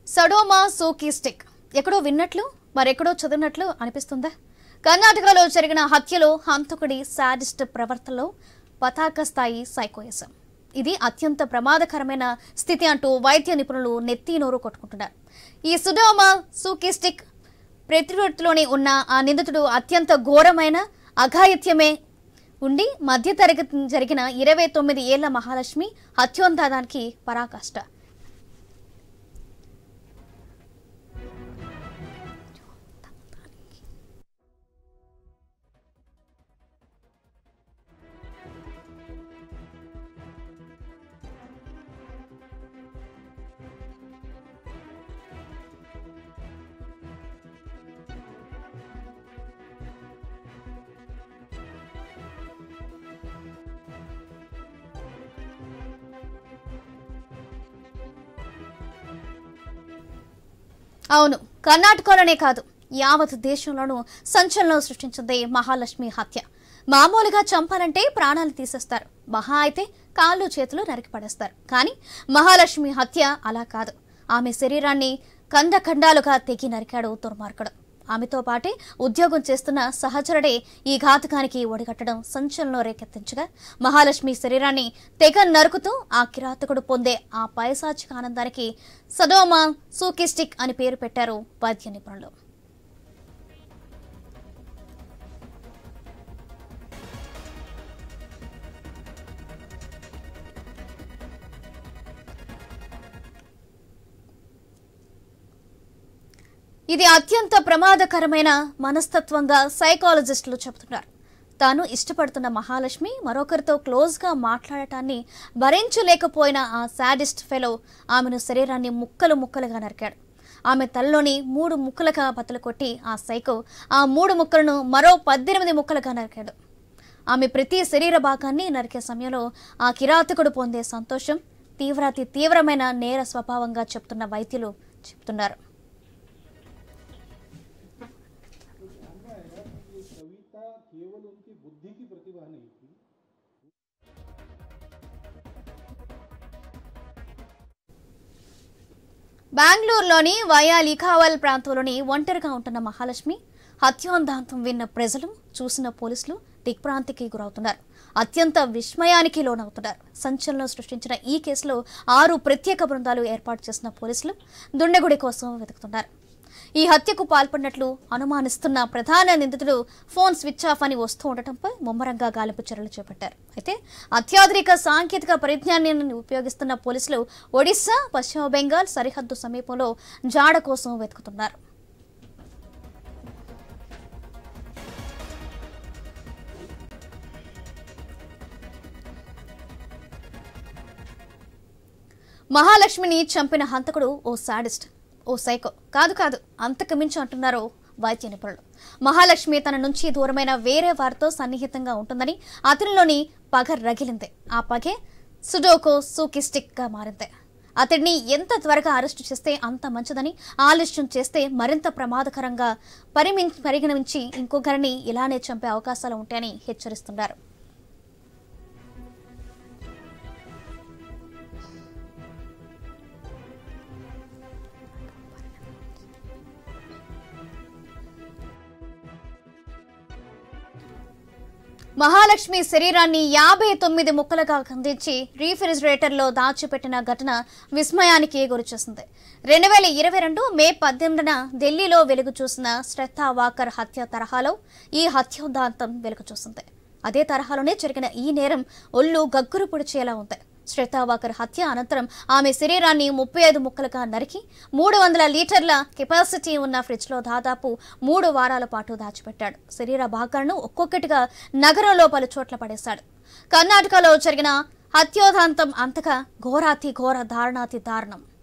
సడోమా సోకీస్టిక్ ఎక్కడో విన్నట్లు మరెక్కడో చదివినట్లు అనిపిస్తుందా కర్ణాటకలో జరిగిన హత్యలో హంతకుడి సాడిస్ట్ ప్రవర్తనలో పతాక స్థాయి సైకోయిజం ఇది అత్యంత ప్రమాదకరమైన స్థితి అంటూ వైద్య నిపుణులు నెత్తి నోరు కొట్టుకుంటున్నారు ఈ సుడోమా సూకిస్టిక్ ప్రతివృత్తిలోనే ఉన్న ఆ నిందితుడు అత్యంత ఘోరమైన అఘాయిత్యమే ఉండి మధ్యతరగతి జరిగిన ఇరవై తొమ్మిది ఏళ్ల మహాలక్ష్మి హత్యోందాదానికి పరాకాష్ట అవును కర్ణాటకలోనే కాదు యావత్ దేశంలోనూ సంచలనం సృష్టించింది మహాలక్ష్మి హత్య మామూలుగా చంపాలంటే ప్రాణాలు తీసేస్తారు మహా అయితే కాళ్ళు చేతులు నరికి పడేస్తారు కానీ మహాలక్ష్మి హత్య అలా కాదు ఆమె శరీరాన్ని ఖండఖండాలుగా తెగి నరికాడు దుర్మార్గుడు ఆమెతో పాటే ఉద్యోగం చేస్తున్న సహచరుడే ఈ ఘాతకానికి ఒడిగట్టడం సంచలనం రేకెత్తించగా మహాలక్ష్మి శరీరాన్ని తెగ నరుకుతూ ఆ కిరాతకుడు పొందే ఆ పైశాచిక ఆనందానికి సడోమా సూకిస్టిక్ అని పేరు పెట్టారు వైద్య నిపుణులు ఇది అత్యంత ప్రమాదకరమైన మనస్తత్వంగా సైకాలజిస్టులు చెబుతున్నారు తాను ఇష్టపడుతున్న మహాలక్ష్మి మరొకరితో క్లోజ్గా మాట్లాడటాన్ని భరించలేకపోయిన ఆ సాడిస్ట్ ఫెలో ఆమెను శరీరాన్ని ముక్కలు ముక్కలుగా నరికాడు ఆమె తలలోని మూడు ముక్కలుగా బతలు కొట్టి ఆ సైకో ఆ మూడు ముక్కలను మరో పద్దెనిమిది ముక్కలుగా నరికాడు ఆమె ప్రతి శరీర భాగాన్ని నరికే సమయంలో ఆ కిరాతకుడు పొందే సంతోషం తీవ్రాతి తీవ్రమైన నేర స్వభావంగా చెప్తున్న వైద్యులు చెప్తున్నారు ये कविता केवल उनकी बुद्धि की प्रतिभा नहीं थी బెంగళూరులోని వయా లిఖావల్ ప్రాంతంలోని ఒంటరిగా ఉంటున్న మహాలక్ష్మి హత్యోందాంతం విన్న ప్రజలు చూసిన పోలీసులు దిగ్భ్రాంతికి గురవుతున్నారు అత్యంత విస్మయానికి లోనవుతున్నారు సంచలనం సృష్టించిన ఈ కేసులో ఆరు ప్రత్యేక బృందాలు ఏర్పాటు చేసిన పోలీసులు దుండగుడి కోసం వెతుకుతున్నారు ఈ హత్యకు పాల్పడినట్లు అనుమానిస్తున్న ప్రధాన నిందితుడు ఫోన్ స్విచ్ ఆఫ్ అని వస్తూ ఉండటంపై ముమ్మరంగా గాలింపు చర్యలు చేపట్టారు అయితే అత్యాధునిక సాంకేతిక పరిజ్ఞానాన్ని ఉపయోగిస్తున్న పోలీసులు ఒడిశా పశ్చిమ బెంగాల్ సరిహద్దు సమీపంలో జాడ కోసం వెతుకుతున్నారు మహాలక్ష్మిని చంపిన హంతకుడు ఓ సాడిస్ట్ ఓ సైకో కాదు కాదు అంతకు మించి అంటున్నారు వైద్య నిపుణులు మహాలక్ష్మి తన నుంచి దూరమైన వేరే వారితో సన్నిహితంగా ఉంటుందని అతనిలోని పగ రగిలింది ఆ పగే సుడోకో సూకిస్టిక్ గా మారింది అతడిని ఎంత త్వరగా అరెస్టు చేస్తే అంత మంచిదని ఆలస్యం చేస్తే మరింత ప్రమాదకరంగా పరిమి పరిగణించి ఇంకొకరిని ఇలానే చంపే అవకాశాలు ఉంటాయని హెచ్చరిస్తున్నారు మహాలక్ష్మి శరీరాన్ని యాభై తొమ్మిది ముక్కలుగా ఖండించి రీఫ్రిజిరేటర్లో దాచిపెట్టిన ఘటన విస్మయానికి గురిచేసింది రెండు వేల ఇరవై రెండు మే పద్దెనిమిదిన ఢిల్లీలో వెలుగు చూసిన శ్రద్ధా వాకర్ హత్య తరహాలో ఈ హత్యోదాంతం వెలుగు చూసింది అదే తరహాలోనే జరిగిన ఈ నేరం ఒళ్ళు గగ్గురు పొడిచేలా ఉంది శ్వేతావాకర్ హత్య అనంతరం ఆమె శరీరాన్ని ముప్పై ఐదు ముక్కలుగా నరికి మూడు వందల లీటర్ల కెపాసిటీ ఉన్న ఫ్రిడ్జ్లో దాదాపు మూడు వారాల పాటు దాచిపెట్టాడు శరీర భాగాలను ఒక్కొక్కటిగా నగరంలో పలు చోట్ల పడేశాడు కర్ణాటకలో జరిగిన హత్యోదాంతం అంతగా ఘోరాతి ఘోర దారుణాతి దారుణం